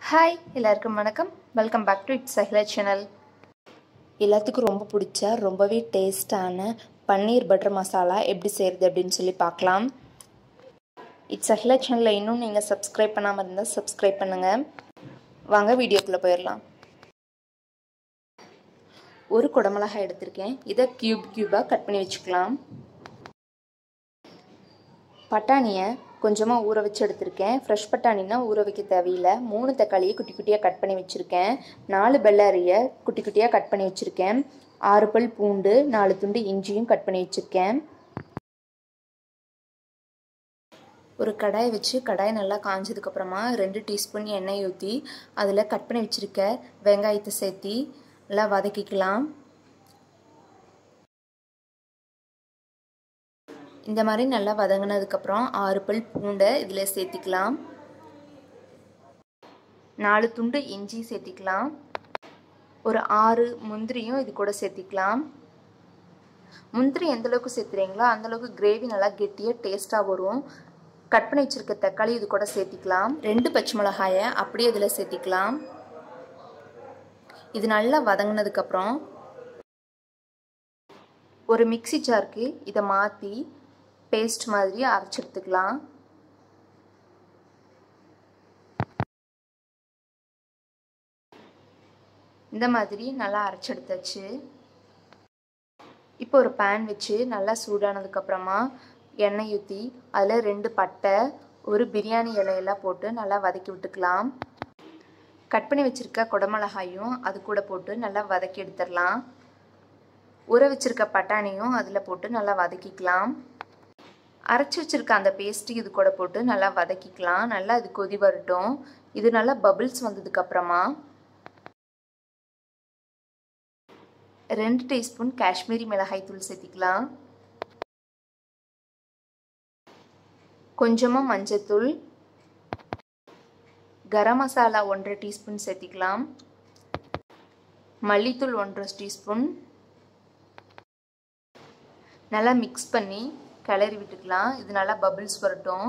hi எல்லாருக்கும் வணக்கம் welcome back to it's Sahila channel எல்லாத்துக்கும் ரொம்ப பிடிச்ச ரொம்பவே டேஸ்டான பன்னீர் பட்டர் மசாலா எப்படி செய்கிறது அப்படின்னு சொல்லி பார்க்கலாம் இட்ஸ் சஹிலா சேனலில் இன்னும் நீங்கள் சப்ஸ்கிரைப் பண்ணாமல் இருந்தால் சப்ஸ்கிரைப் பண்ணுங்கள் வாங்க வீடியோக்குள்ளே போயிடலாம் ஒரு குடமிளகாய் எடுத்திருக்கேன் இதை க்யூப் க்யூபாக கட் பண்ணி வச்சுக்கலாம் பட்டாணியை கொஞ்சமாக ஊற வச்சு எடுத்திருக்கேன் ஃப்ரெஷ் பட்டாணினா ஊற வைக்க தேவையில்லை மூணு தக்காளியை குட்டி குட்டியாக கட் பண்ணி வச்சுருக்கேன் நாலு பெல்லாரியை குட்டி குட்டியாக கட் பண்ணி வச்சுருக்கேன் ஆறு பல் பூண்டு நாலு துண்டு இஞ்சியும் கட் பண்ணி வச்சுருக்கேன் ஒரு கடாயை வச்சு கடாய் நல்லா காஞ்சதுக்கப்புறமா ரெண்டு டீஸ்பூன் எண்ணெய் ஊற்றி அதில் கட் பண்ணி வச்சுருக்க வெங்காயத்தை சேர்த்தி நல்லா வதக்கிக்கலாம் இந்த மாதிரி நல்லா வதங்கினதுக்கப்புறம் ஆறு பல் பூண்டை இதில் சேர்த்திக்கலாம் நாலு துண்டு இஞ்சி சேர்த்திக்கலாம் ஒரு ஆறு முந்திரியும் இது கூட சேர்த்திக்கலாம் முந்திரி எந்தளவுக்கு சேர்த்துறீங்களோ அந்தளவுக்கு கிரேவி நல்லா கெட்டியாக டேஸ்ட்டாக வரும் கட் பண்ணி வச்சுருக்க தக்காளி இது கூட சேர்த்திக்கலாம் ரெண்டு பச்சை மிளகாயை அப்படியே இதில் சேர்த்திக்கலாம் இது நல்லா வதங்கினதுக்கப்புறம் ஒரு மிக்சி ஜாருக்கு இதை மாற்றி பேஸ்ட் மாதிரி அரைச்சி எடுத்துக்கலாம் இந்த மாதிரி நல்லா அரைச்சி எடுத்தாச்சு இப்போ ஒரு பேன் வச்சு நல்லா சூடானதுக்கப்புறமா எண்ணெய் ஊற்றி அதில் ரெண்டு பட்டை ஒரு பிரியாணி இலையெல்லாம் போட்டு நல்லா வதக்கி விட்டுக்கலாம் கட் பண்ணி வச்சுருக்க குடமிளகாயும் அது கூட போட்டு நல்லா வதக்கி எடுத்துடலாம் ஊற வச்சுருக்க பட்டாணியும் அதில் போட்டு நல்லா வதக்கிக்கலாம் அரைச்சி வச்சுருக்க அந்த பேஸ்ட்டு இது கூட போட்டு நல்லா வதக்கிக்கலாம் நல்லா இது கொதி வரட்டும் இது நல்லா பபிள்ஸ் வந்ததுக்கப்புறமா ரெண்டு டீஸ்பூன் காஷ்மீரி மிளகாய் தூள் சேர்த்திக்கலாம் கொஞ்சமாக மஞ்சத்தூள் கரம் மசாலா ஒன்றரை டீஸ்பூன் சேர்த்திக்கலாம் மல்லித்தூள் ஒன்றரை டீஸ்பூன் நல்லா மிக்ஸ் பண்ணி கிளறி விட்டுக்கலாம் இது நல்லா பபிள்ஸ் வரட்டும்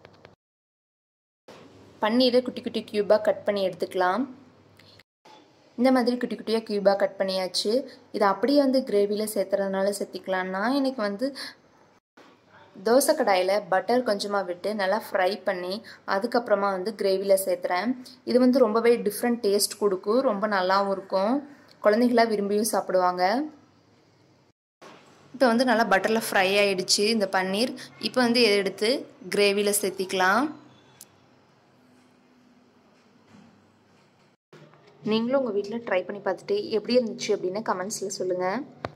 பன்னீரை குட்டி குட்டி க்யூபாக கட் பண்ணி எடுத்துக்கலாம் இந்த மாதிரி குட்டி குட்டியாக க்யூபாக கட் பண்ணியாச்சு இது அப்படியே வந்து கிரேவியில் சேர்த்துறதுனால சேர்த்திக்கலாம்னா எனக்கு வந்து தோசை கடாயில் பட்டர் கொஞ்சமாக விட்டு நல்லா ஃப்ரை பண்ணி அதுக்கப்புறமா வந்து கிரேவியில் சேர்த்துறேன் இது வந்து ரொம்பவே டிஃப்ரெண்ட் டேஸ்ட் கொடுக்கும் ரொம்ப நல்லாவும் இருக்கும் குழந்தைகளாக விரும்பியும் சாப்பிடுவாங்க இப்போ வந்து நல்லா பட்டரில் ஃப்ரை ஆகிடுச்சு இந்த பன்னீர் இப்போ வந்து இதை எடுத்து கிரேவியில் சேர்த்திக்கலாம் நீங்களும் உங்கள் வீட்டில் ட்ரை பண்ணி பார்த்துட்டு எப்படி இருந்துச்சு அப்படின்னு கமெண்ட்ஸில் சொல்லுங்கள்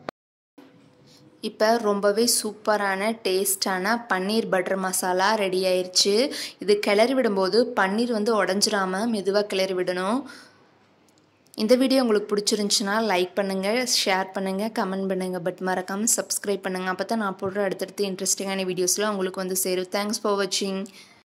இப்போ ரொம்பவே சூப்பரான டேஸ்டான பன்னீர் பட்டர் மசாலா ரெடி ஆயிடுச்சு இது கிளறி விடும்போது பன்னீர் வந்து உடஞ்சிராமல் மெதுவாக கிளறி விடணும் இந்த வீடியோ உங்களுக்கு பிடிச்சிருந்துச்சுன்னா லைக் பண்ணுங்கள் ஷேர் பண்ணுங்கள் கமெண்ட் பண்ணுங்கள் பட் மறக்காமல் சப்ஸ்கிரைப் பண்ணுங்கள் அப்போ தான் நான் போடுற அடுத்தடுத்து இன்ட்ரெஸ்டிங்கான வீடியோஸ்லாம் உங்களுக்கு வந்து சேரும் தேங்க்ஸ் ஃபார் வாட்சிங்